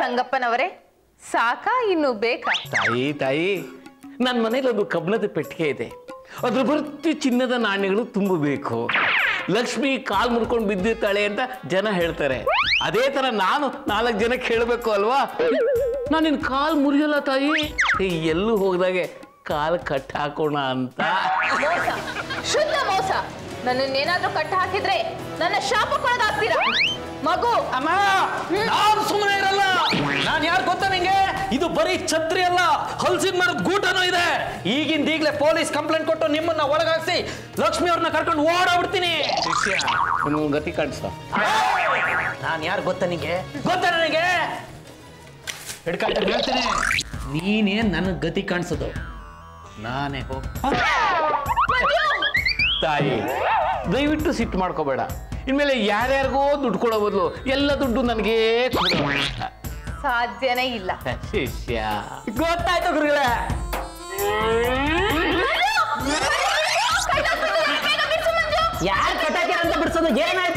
ಸಂಗಪ್ಪನವರೇ ಸಾಕಾ ಇನ್ನು ಬೇಕಾ ತಾಯಿ ತಾಯಿ ನನ್ನ ಮನೇಲಿ ಒಂದು ಕಬ್ಬಣದ ಪೆಟ್ಟಿಗೆ ಇದೆ ಅದ್ರ ಬರ್ತಿ ಚಿನ್ನದ ನಾಣ್ಯಗಳು ತುಂಬಬೇಕು ಲಕ್ಷ್ಮಿ ಕಾಲ್ ಮುರ್ಕೊಂಡು ಬಿದ್ದಿರ್ತಾಳೆ ಅಂತ ಜನ ಹೇಳ್ತಾರೆ ಅದೇ ತರ ನಾನು ನಾಲ್ಕು ಜನಕ್ಕೆ ಹೇಳಬೇಕು ಅಲ್ವಾ ನಾನು ನಿನ್ ಕಾಲ್ ಮುರಿಯಲ್ಲ ತಾಯಿ ಏ, ಎಲ್ಲೂ ಹೋಗ್ದಾಗೆ ಕಾಲ್ ಕಟ್ ಹಾಕೋಣ ಅಂತ ಮೋಸ ಶುದ್ಧ ಮೋಸ ನನ್ನನ್ನೇನಾದ್ರೂ ಕಟ್ಟ ಹಾಕಿದ್ರೆ ನನ್ನ ಶಾಪಕ್ಕೊಳಗಾಗ್ತೀರಾ ಮಗು ಅಮ್ಮ ನಾನು ಸುಮ್ಮನೆ ಇರಲ್ಲ ನಾನು ಯಾರು ಗೊತ್ತಾ ನಿಂಗೆ ಇದು ಬರೀ ಛತ್ರಿ ಅಲ್ಲ ಹಲ್ಸಿನ ಮರದ ಗೂಟನೂ ಇದೆ ಈಗಿಂದ ಈಗಲೇ ಪೊಲೀಸ್ ಕಂಪ್ಲೇಂಟ್ ಕೊಟ್ಟು ನಿಮ್ಮನ್ನ ಒಳಗಾಕ್ಸಿ ಲಕ್ಷ್ಮಿ ಅವ್ರನ್ನ ಕರ್ಕೊಂಡು ಓಡಾಡ್ಬಿಡ್ತೀನಿ ಶಿಷ್ಯ ನಿಮ್ಗೊಂದು ಗತಿ ಕಾಣಿಸ್ತಾ ನಾನು ಯಾರು ಗೊತ್ತಾ ನಿಂಗೆ ಗೊತ್ತಾ ನನಗೆ ಹಿಡ್ಕೊಂಡು ಹೇಳ್ತೀನಿ ನೀನೇ ನನ್ನ ಗತಿ ಕಾಣಿಸೋದು ನಾನೇ ಹೋಗ್ ತಾಯಿ ದಯವಿಟ್ಟು ಸಿಟ್ಟು ಮಾಡ್ಕೋಬೇಡ ಇನ್ಮೇಲೆ ಯಾರ್ಯಾರಿಗೋ ದುಡ್ಡು ಕೊಡೋ ಬದಲು ಎಲ್ಲ ದುಡ್ಡು ನನಗೇ ಕೊಡು ಸಾಧ್ಯನೇ ಇಲ್ಲ ಶಿಷ್ಯ ಗೊತ್ತಾಯ್ತು ಗುರುಗಳೇ ಯಾರು ಕಟಾಕಿರ ಅಂತ ಬಿಡಿಸೋದು ಏನಾಯ್ತು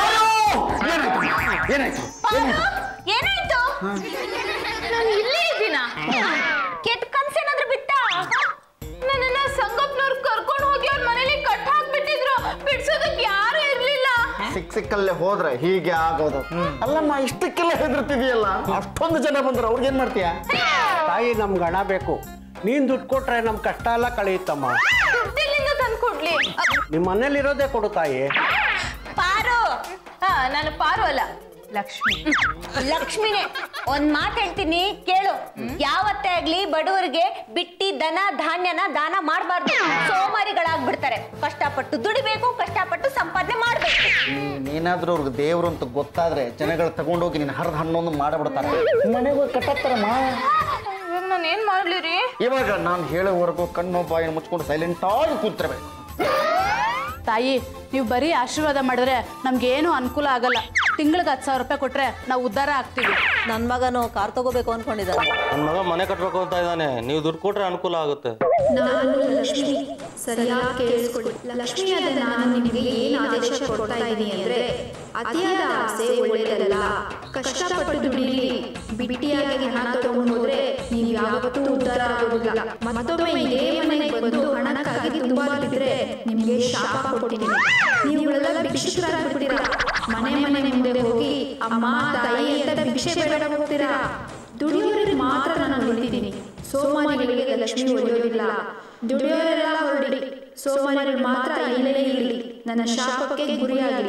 ಏನಾಯ್ತು ಏನಾಯ್ತು ನಾನು ಇಲ್ಲೇ ಇದ್ದೀನ ಕೆಟ್ಟ ಕನ್ಸೇನಾದ್ರೂ ಬಿಟ್ಟ ನನ್ನನ್ನ ಸಂಗಪ್ಪನವ್ರು ಕರ್ಕೊಂಡು ಹೋಗಿ ಅವ್ರ ಮನೇಲಿ ಕಟ್ ಹಾಕ್ಬಿಟ್ಟಿದ್ರು ಬಿಡ್ಸೋದಕ್ಕೆ ಯಾರು ಇರ್ಲಿಲ್ಲ ಸಿಕ್ ಸಿಕ್ಕಲ್ಲೇ ಹೋದ್ರೆ ಹೀಗೆ ಆಗೋದು ಅಲ್ಲಮ್ಮ ಇಷ್ಟಕ್ಕೆಲ್ಲ ಹೆದರ್ತಿದೆಯಲ್ಲ ಅಷ್ಟೊಂದು ಜನ ಬಂದ್ರು ಅವ್ರಿಗೇನ್ ಮಾಡ್ತೀಯ ತಾಯಿ ನಮ್ಗೆ ಹಣ ಬೇಕು ನೀನ್ ದುಡ್ಡು ಕೊಟ್ರೆ ನಮ್ ಕಷ್ಟ ಎಲ್ಲ ಕಳೆಯುತ್ತಮ್ಮ ದುಡ್ಡಿಲ್ಲಿಂದ ತಂದ್ಕೊಡ್ಲಿ ಅ, ನಿಮ್ಮ ಮನೇಲಿರೋದೇ ಕೊಡು ತಾಯಿ ಪಾರು ಹಾ ನಾನು ಪಾರು ಅಲ್ಲ ಲಕ್ಷ್ಮಿ ಲಕ್ಷ್ಮಿನೇ ಒಂದ್ ಮಾತು ಹೇಳ್ತೀನಿ ಕೇಳು ಯಾವತ್ತೇ ಆಗ್ಲಿ ಬಡವರಿಗೆ ಬಿಟ್ಟಿ ದನ ಧಾನ್ಯನ ದಾನ ಮಾಡಬಾರ್ದು ಸೋಮಾರಿಗಳಾಗ್ಬಿಡ್ತಾರೆ ಕಷ್ಟಪಟ್ಟು ದುಡಿಬೇಕು ಕಷ್ಟಪಟ್ಟು ಸಂಪಾದನೆ ಮಾಡ್ಬೇಕು ನೀನಾದ್ರೂ ಅವ್ರಿಗೆ ದೇವ್ರು ಅಂತ ಗೊತ್ತಾದ್ರೆ ಜನಗಳು ತಗೊಂಡೋಗಿ ನೀನು ಹರಿದ ಹಣ್ಣೊಂದು ಮಾಡಿಬಿಡ್ತಾರೆ ಮನೆಗೆ ಹೋಗಿ ಕಟ್ಟಾಕ್ತಾರಮ್ಮ ಇವಾಗ ನಾನು ಏನ್ ಮಾಡ್ಲಿ ರೀ ಇವಾಗ ನಾನು ಹೇಳೋವರೆಗೂ ಕಣ್ಣು ಬಾಯಿನ ಮುಚ್ಕೊಂಡು ಸೈಲೆಂಟ್ ಆಗಿ ಕೂತಿರ್ಬೇಕು ತಾಯಿ ನೀವು ಬರೀ ಆಶೀರ್ವಾದ ಮಾಡಿದ್ರೆ ನಮ್ಗೇನು ಅನುಕೂಲ ಆಗಲ್ಲ ತಿಂಗಳಿಗೆ ಹತ್ತು ಸಾವಿರ ರೂಪಾಯಿ ಕೊಟ್ರೆ ನಾವು ಉದ್ಧಾರ ಆಗ್ತೀವಿ ನನ್ನ ಮಗನು ಕಾರ್ ತಗೋಬೇಕು ಅನ್ಕೊಂಡಿದ್ದಾನೆ ನನ್ನ ಮಗ ಮನೆ ಕಟ್ಬೇಕು ಅಂತ ಇದ್ದಾನೆ ನೀವು ದುಡ್ಡು ಕೊಟ್ರೆ ಅನುಕೂಲ ಆಗುತ್ತೆ ನಾನು ಲಕ್ಷ್ಮಿ ಸರಿಯಾಗಿ ಕೇಳಿಸ್ಕೊಳ್ಳಿ ಲಕ್ಷ್ಮಿಯಾದ ನಾನು ನಿಮಗೆ ಏನು ಆದೇಶ ಕೊಡ್ತಾ ಇದ್ದೀನಿ ಅಂದ್ರೆ ಅತಿಯಾದ ಆಸೆ ಒಳ್ಳೆಯದಲ್ಲ ಕಷ್ಟಪಟ್ಟು ದುಡಿಲಿ ಬಿಟ್ಟಿಯಾಗಿ ಹಣ ತಗೊಂಡು ಹೋದ್ರೆ ನೀವು ಯಾವತ್ತೂ ಉದ್ಧಾರ ಆಗೋದಿಲ್ಲ ಮತ್ತೊಮ್ಮೆ ಇದೇ ಮನೆಗೆ ಬಂದು ಹಣಕ್ಕಾಗಿ ತುಂಬಾ ಬಿದ್ರೆ ನಿಮಗೆ ಶಾಪ ಕೊಡ್ತೀನಿ ನೀವುಗಳೆಲ್ಲ ಭಿಕ್ಷುಕರಾಗ್ಬಿಡ್ತೀರಾ ಮನೆ ಮನೆ ಮುಂದೆ ಹೋಗಿ ಅಮ್ಮ ತಾಯಿ ಅಂತ ಭಿಕ್ಷೆ ಬೇಡ ಹೋಗ್ತೀರಾ ದುಡಿಯೋರಿಗೆ ಮಾತ್ರ ನಾನು ಹೊಡಿತೀನಿ ಸೋಮಾರಿಗಳಿಗೆ ಲಕ್ಷ್ಮಿ ಒಲಿಯೋದಿಲ್ಲ ದುಡಿಯೋರೆಲ್ಲ ಹೊರಡಿ ಸೋಮಾರಿಗಳು ಮಾತ್ರ ಇಲ್ಲೇ ಇರಲಿ ನನ್ನ ಶಾಪಕ್ಕೆ ಗುರಿಯಾಗಲಿ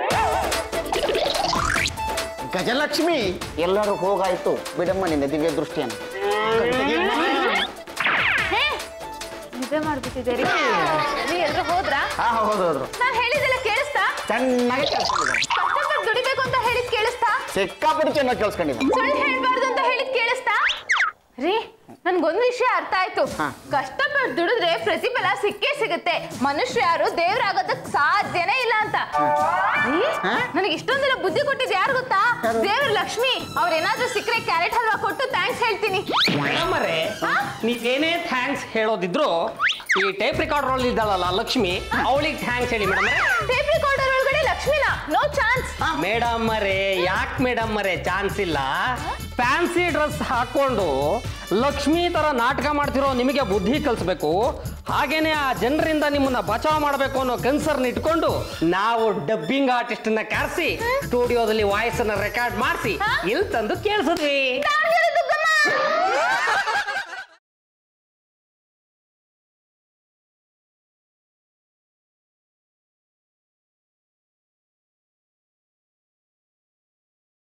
ಗಜಲಕ್ಷ್ಮಿ ಎಲ್ಲರೂ ಹೋಗಾಯ್ತು ಬಿಡಮ್ಮ ನಿನ್ನ ದಿವ್ಯ ದೃಷ್ಟಿಯನ್ನು ಇದೇ ಮಾಡ್ಬಿಟ್ಟಿದ್ದೀರಿ ರೀ ಎಲ್ರು ಹೋದ್ರಾ ಹಾ ಹೌದು ಹೋದ್ರು ನಾನ್ ಹೇಳಿದೆಲ್ಲ ಕೇಳಿಸ್ತಾ ಚೆನ್ನಾಗಿ ಕೇಳಿಸ್ಕೊಂಡಿದ್ದಾರೆ ಕಷ್ಟಪಟ್ಟು ದುಡಿಬೇಕು ಅಂತ ಹೇಳಿದ್ ಕೇಳಿಸ್ತಾ ಸಿಕ್ಕಾಪಟ್ಟೆ ಚೆನ್ನಾಗಿ ಕೇಳಿಸ್ಕೊಂಡಿದ್ದಾರೆ ಸುಳ್ಳು ಹೇಳ್ಬಾರ್ದು ಅಂತ ಹೇಳಿದ್ ಕೇಳಿಸ್ತಾ ರೀ ನನ್ಗೊಂದ್ ವಿಷಯ ಅರ್ಥ ಆಯ್ತು ಕಷ್ಟಪಟ್ಟು ದುಡಿದ್ರೆ ಪ್ರತಿಫಲ ಸಿಕ್ಕೇ ಸಿಗುತ್ತೆ ಮನುಷ್ಯ ಯಾರು ದೇವ್ರಾಗೋದಕ್ ಸಾಧ್ಯನೇ ಇಲ್ಲ ಅಂತ ರೀ ನನಗೆ ಇಷ್ಟೊಂದೆಲ್ಲ ಬುದ್ಧಿ ಕೊಟ್ಟಿದ್ ಯಾರು ಗೊತ್ತಾ ದೇವ್ರ ಲಕ್ಷ್ಮಿ ಅವ್ರೇನಾದ್ರೂ ಸಿಕ್ಕರೆ ಕ್ಯಾರೆಟ್ ಹಲ್ವಾ ಕೊಟ್ಟು ಥ್ಯಾಂಕ್ಸ್ ಹೇಳ್ತೀನಿ ಮೇಡಮರೇ ನೀವೇನೇ ಥ್ಯಾಂಕ್ಸ್ ಹೇಳೋದಿದ್ರು ಈ ಟೇಪ್ ರೆಕಾರ್ಡರ್ ಅಲ್ಲಿ ಇದ್ದಾಳಲ್ಲ ಲಕ್ಷ್ಮಿ ಅವಳಿಗೆ ಥ್ಯಾಂಕ್ಸ್ ಹೇಳಿ ಮೇಡಮ್ ಟೇಪ್ ರೆಕಾರ್ಡರ್ ಒಳಗಡೆ ಲಕ್ಷ್ಮಿನ ನೋ ಚಾನ್ಸ್ ಮೇಡಮ್ ಅರೇ ಯಾಕೆ ಮೇಡಮ್ ಅರೇ ಚಾನ್ಸ್ ಇಲ್ಲ ಫ್ಯಾನ್ಸಿ ಡ್ರೆಸ್ ಹಾಕೊಂಡು ಲಕ್ಷ್ಮಿ ತರ ನಾಟಕ ಮಾಡ್ತಿರೋ ನಿಮಗೆ ಬುದ್ಧಿ ಕಲಿಸ್ಬೇಕು ಹಾಗೇನೆ ಆ ಜನರಿಂದ ನಿಮ್ಮನ್ನ ಬಚಾವ್ ಮಾಡಬೇಕು ಅನ್ನೋ ಕನ್ಸರ್ನ್ ಇಟ್ಕೊಂಡು ನಾವು ಡಬ್ಬಿಂಗ್ ಆರ್ಟಿಸ್ಟ್ ನ ಕರೆಸಿ ಸ್ಟುಡಿಯೋದಲ್ಲಿ ವಾಯ್ಸ್ ಅನ್ನ ರೆಕಾರ್ಡ್ ಮಾಡಿಸಿ ಇಲ್ಲಿ ತಂದು ಕೇಳಿಸಿದ್ವಿ